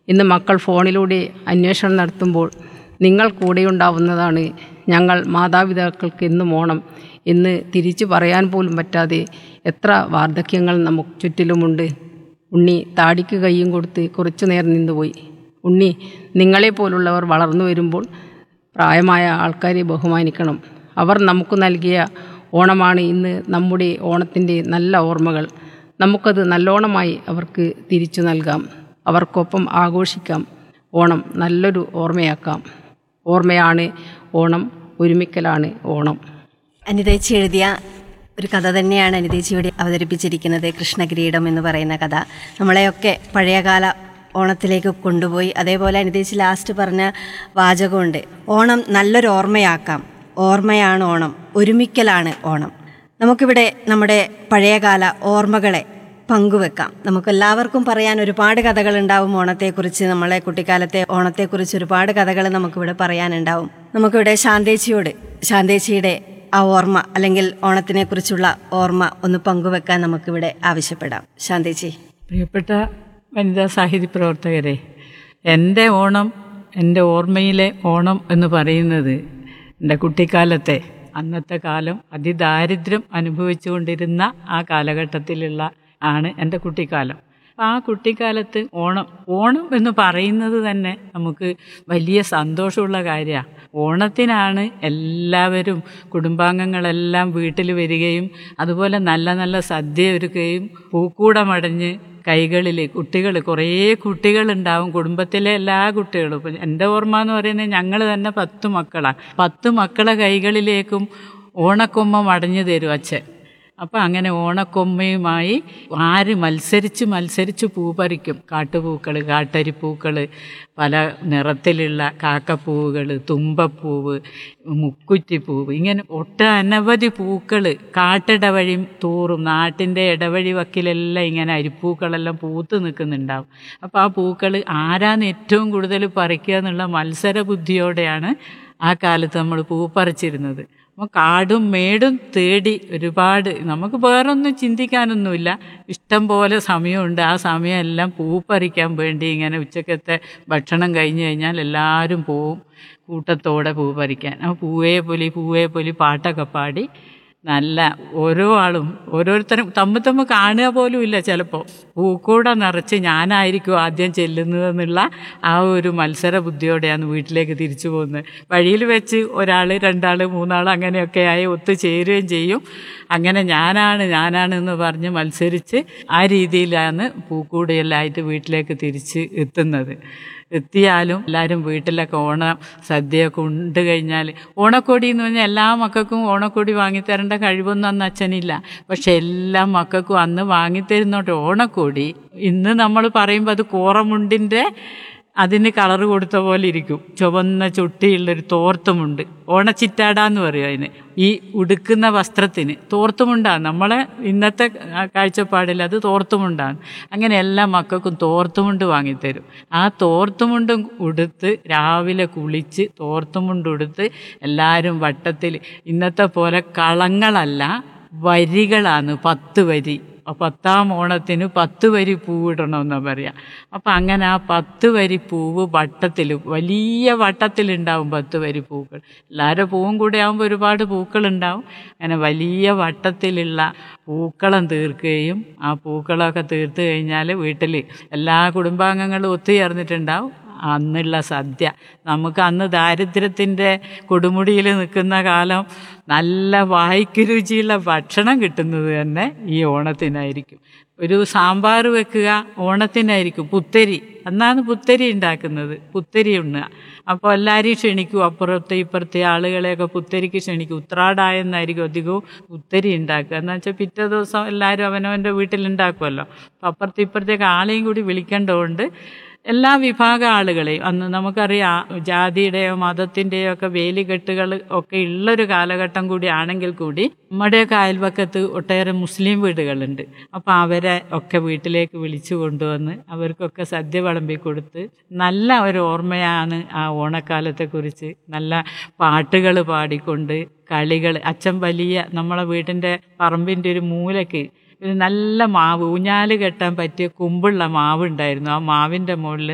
ഇന്ന് മക്കൾ ഫോണിലൂടെ അന്വേഷണം നടത്തുമ്പോൾ നിങ്ങൾ കൂടെയുണ്ടാവുന്നതാണ് ഞങ്ങൾ മാതാപിതാക്കൾക്ക് ഇന്നും ഓണം എന്ന് തിരിച്ചു പറയാൻ പോലും പറ്റാതെ എത്ര വാർദ്ധക്യങ്ങൾ നമുക്ക് ചുറ്റിലുമുണ്ട് ഉണ്ണി താടിക്ക് കൈയും കൊടുത്ത് കുറച്ചു നേരം നിന്നുപോയി ഉണ്ണി നിങ്ങളെപ്പോലുള്ളവർ വളർന്നു വരുമ്പോൾ പ്രായമായ ആൾക്കാരെ ബഹുമാനിക്കണം അവർ നമുക്ക് നൽകിയ ഓണമാണ് ഇന്ന് നമ്മുടെ ഓണത്തിൻ്റെ നല്ല ഓർമ്മകൾ നമുക്കത് നല്ലോണമായി അവർക്ക് തിരിച്ചു നൽകാം അവർക്കൊപ്പം ആഘോഷിക്കാം ഓണം നല്ലൊരു ഓർമ്മയാക്കാം ഓർമ്മയാണ് ഓണം ഒരുമിക്കലാണ് ഓണം അനിതേച്ചി എഴുതിയ ഒരു കഥ തന്നെയാണ് അനിതേച്ചി ഇവിടെ അവതരിപ്പിച്ചിരിക്കുന്നത് കൃഷ്ണകിരീടം എന്ന് പറയുന്ന കഥ നമ്മളെയൊക്കെ പഴയകാല ഓണത്തിലേക്ക് കൊണ്ടുപോയി അതേപോലെ അനിതേച്ചി ലാസ്റ്റ് പറഞ്ഞ വാചകമുണ്ട് ഓണം നല്ലൊരു ഓർമ്മയാക്കാം ഓർമ്മയാണ് ഓണം ഒരുമിക്കലാണ് ഓണം നമുക്കിവിടെ നമ്മുടെ പഴയകാല ഓർമ്മകളെ പങ്കുവെക്കാം നമുക്കെല്ലാവർക്കും പറയാൻ ഒരുപാട് കഥകളുണ്ടാവും ഓണത്തെക്കുറിച്ച് നമ്മളെ കുട്ടിക്കാലത്തെ ഓണത്തെക്കുറിച്ച് ഒരുപാട് കഥകൾ നമുക്കിവിടെ പറയാനുണ്ടാവും നമുക്കിവിടെ ശാന്തേച്ചിയോട് ശാന്തേച്ചിയുടെ ആ ഓർമ്മ അല്ലെങ്കിൽ ഓണത്തിനെ കുറിച്ചുള്ള ഓർമ്മ ഒന്ന് പങ്കുവെക്കാൻ നമുക്കിവിടെ ആവശ്യപ്പെടാം ശാന്തേച്ചി പ്രിയപ്പെട്ട വനിതാ സാഹിത്യ പ്രവർത്തകരെ എൻ്റെ ഓണം എൻ്റെ ഓർമ്മയിലെ ഓണം എന്ന് പറയുന്നത് എൻ്റെ കുട്ടിക്കാലത്തെ അന്നത്തെ കാലം അതിദാരിദ്ര്യം അനുഭവിച്ചുകൊണ്ടിരുന്ന ആ കാലഘട്ടത്തിലുള്ള ആണ് എൻ്റെ കുട്ടിക്കാലം അപ്പം ആ കുട്ടിക്കാലത്ത് ഓണം ഓണം എന്ന് പറയുന്നത് തന്നെ നമുക്ക് വലിയ സന്തോഷമുള്ള കാര്യമാണ് ഓണത്തിനാണ് എല്ലാവരും കുടുംബാംഗങ്ങളെല്ലാം വീട്ടിൽ വരികയും അതുപോലെ നല്ല നല്ല സദ്യ ഒരുക്കുകയും പൂക്കൂടമടഞ്ഞ് കൈകളിൽ കുട്ടികൾ കുറേ കുട്ടികളുണ്ടാവും കുടുംബത്തിലെ എല്ലാ കുട്ടികളും ഇപ്പം എൻ്റെ ഓർമ്മ എന്ന് പറയുന്നത് ഞങ്ങൾ തന്നെ പത്ത് മക്കളാണ് പത്ത് മക്കളെ കൈകളിലേക്കും ഓണക്കൊമ്മ മടഞ്ഞു തരും അച്ഛൻ അപ്പം അങ്ങനെ ഓണക്കൊമ്മയുമായി ആര് മത്സരിച്ച് മത്സരിച്ച് പൂ പറിക്കും കാട്ടുപൂക്കൾ കാട്ടരിപ്പൂക്കൾ പല നിറത്തിലുള്ള കാക്കപ്പൂവുകൾ തുമ്പപ്പൂവ് മുക്കുറ്റിപ്പൂവ് ഇങ്ങനെ ഒട്ടനവധി പൂക്കൾ കാട്ടിടവഴി തൂറും നാട്ടിൻ്റെ ഇടവഴി വക്കിലെല്ലാം ഇങ്ങനെ അരിപ്പൂക്കളെല്ലാം പൂത്ത് നിൽക്കുന്നുണ്ടാവും അപ്പോൾ ആ പൂക്കൾ ആരാന്ന് ഏറ്റവും കൂടുതൽ പറിക്കുക എന്നുള്ള മത്സര ബുദ്ധിയോടെയാണ് ആ കാലത്ത് നമ്മൾ പൂ പറിച്ചിരുന്നത് അപ്പോൾ കാടും മേടും തേടി ഒരുപാട് നമുക്ക് വേറൊന്നും ചിന്തിക്കാനൊന്നുമില്ല ഇഷ്ടം പോലെ സമയമുണ്ട് ആ സമയമെല്ലാം പൂ പറിക്കാൻ വേണ്ടി ഇങ്ങനെ ഉച്ചക്കത്തെ ഭക്ഷണം കഴിഞ്ഞ് കഴിഞ്ഞാൽ എല്ലാവരും പോവും കൂട്ടത്തോടെ പൂ പറിക്കാൻ ആ പൂവേ പൊലി പൂവേ പൊലി പാട്ടൊക്കെ പാടി നല്ല ഓരോ ആളും ഓരോരുത്തരും തമ്മിൽ തമ്മിൽ കാണുക പോലും ഇല്ല ചിലപ്പോൾ പൂക്കൂടെ നിറച്ച് ഞാനായിരിക്കും ആദ്യം ചെല്ലുന്നതെന്നുള്ള ആ ഒരു മത്സര ബുദ്ധിയോടെയാണ് വീട്ടിലേക്ക് തിരിച്ചു പോകുന്നത് വഴിയിൽ വെച്ച് ഒരാൾ രണ്ടാൾ മൂന്നാൾ അങ്ങനെയൊക്കെ ആയി ഒത്തുചേരുകയും ചെയ്യും അങ്ങനെ ഞാനാണ് ഞാനാണ് എന്ന് പറഞ്ഞ് മത്സരിച്ച് ആ രീതിയിലാണ് പൂക്കൂടെയെല്ലാമായിട്ട് വീട്ടിലേക്ക് തിരിച്ച് എത്തുന്നത് എത്തിയാലും എല്ലാവരും വീട്ടിലൊക്കെ ഓണ സദ്യയൊക്കെ ഉണ്ട് കഴിഞ്ഞാൽ ഓണക്കോടി എന്ന് പറഞ്ഞാൽ എല്ലാ മക്കൾക്കും ഓണക്കോടി വാങ്ങിത്തരേണ്ട കഴിവൊന്നും അന്ന് അച്ഛനില്ല പക്ഷെ എല്ലാ മക്കൾക്കും അന്ന് വാങ്ങിത്തരുന്നോട്ട് ഓണക്കോടി ഇന്ന് നമ്മൾ പറയുമ്പോൾ അത് കോറമുണ്ടിൻ്റെ അതിന് കളറ് കൊടുത്ത പോലെ ഇരിക്കും ചുവന്ന ചുട്ടിയുള്ളൊരു തോർത്തുമുണ്ട് ഓണച്ചിറ്റാടാന്ന് പറയും അതിന് ഈ ഉടുക്കുന്ന വസ്ത്രത്തിന് തോർത്തുമുണ്ടാണ് നമ്മളെ ഇന്നത്തെ കാഴ്ചപ്പാടിൽ അത് തോർത്തുമുണ്ടാണ് അങ്ങനെ എല്ലാ മക്കൾക്കും തോർത്തുമുണ്ട് വാങ്ങിത്തരും ആ തോർത്തുമുണ്ടും ഉടുത്ത് രാവിലെ കുളിച്ച് തോർത്തുമുണ്ട് ഉടുത്ത് എല്ലാവരും വട്ടത്തിൽ ഇന്നത്തെ പോലെ കളങ്ങളല്ല വരികളാണ് പത്ത് വരി പത്താം ഓണത്തിന് പത്ത് വരി പൂവിടണമെന്നാണ് പറയാം അപ്പം അങ്ങനെ ആ പത്ത് വരി പൂവ് വട്ടത്തിൽ വലിയ വട്ടത്തിലുണ്ടാവും പത്ത് വരി പൂക്കൾ എല്ലാവരും പൂവും കൂടെ ആകുമ്പോൾ ഒരുപാട് പൂക്കളുണ്ടാവും അങ്ങനെ വലിയ വട്ടത്തിലുള്ള പൂക്കളം തീർക്കുകയും ആ പൂക്കളമൊക്കെ തീർത്ത് കഴിഞ്ഞാൽ വീട്ടിൽ എല്ലാ കുടുംബാംഗങ്ങളും ഒത്തുചേർന്നിട്ടുണ്ടാവും അന്നുള്ള സദ്യ നമുക്ക് അന്ന് ദാരിദ്ര്യത്തിൻ്റെ കൊടുമുടിയിൽ നിൽക്കുന്ന കാലം നല്ല വായിക്ക് രുചിയുള്ള ഭക്ഷണം കിട്ടുന്നത് തന്നെ ഈ ഓണത്തിനായിരിക്കും ഒരു സാമ്പാർ വെക്കുക ഓണത്തിനായിരിക്കും പുത്തരി അന്നാണ് പുത്തരി ഉണ്ടാക്കുന്നത് പുത്തരി ഉണ്ണുക അപ്പോൾ എല്ലാവരെയും ക്ഷണിക്കും അപ്പുറത്തെ ഇപ്പുറത്തെ ആളുകളെയൊക്കെ പുത്തരിക്ക് ക്ഷണിക്കും ഉത്രാടായെന്നായിരിക്കും അധികവും പുത്തരി ഉണ്ടാക്കുക എന്ന് വെച്ചാൽ പിറ്റേ ദിവസം എല്ലാവരും അവനവൻ്റെ വീട്ടിലുണ്ടാക്കുമല്ലോ അപ്പോൾ അപ്പുറത്തെ ഇപ്പുറത്തേക്ക് ആളെയും കൂടി വിളിക്കേണ്ടതുകൊണ്ട് എല്ലാ വിഭാഗ ആളുകളെയും അന്ന് നമുക്കറിയാം ജാതിയുടെയോ മതത്തിൻ്റെയോ ഒക്കെ വേലികെട്ടുകൾ ഒക്കെ ഉള്ളൊരു കാലഘട്ടം കൂടി ആണെങ്കിൽ കൂടി നമ്മുടെയൊക്കെ അയൽവക്കത്ത് ഒട്ടേറെ മുസ്ലിം വീടുകളുണ്ട് അപ്പോൾ അവരെ ഒക്കെ വീട്ടിലേക്ക് വിളിച്ചു കൊണ്ടുവന്ന് അവർക്കൊക്കെ സദ്യ വിളമ്പി കൊടുത്ത് നല്ല ഒരു ഓർമ്മയാണ് ആ ഓണക്കാലത്തെക്കുറിച്ച് നല്ല പാട്ടുകൾ പാടിക്കൊണ്ട് കളികൾ അച്ഛൻ വലിയ നമ്മളെ വീടിൻ്റെ പറമ്പിൻ്റെ ഒരു മൂലയ്ക്ക് ഒരു നല്ല മാവ് ഊഞ്ഞാല് കെട്ടാൻ പറ്റിയ കുമ്പുള്ള മാവ് ഉണ്ടായിരുന്നു ആ മാവിൻ്റെ മുകളിൽ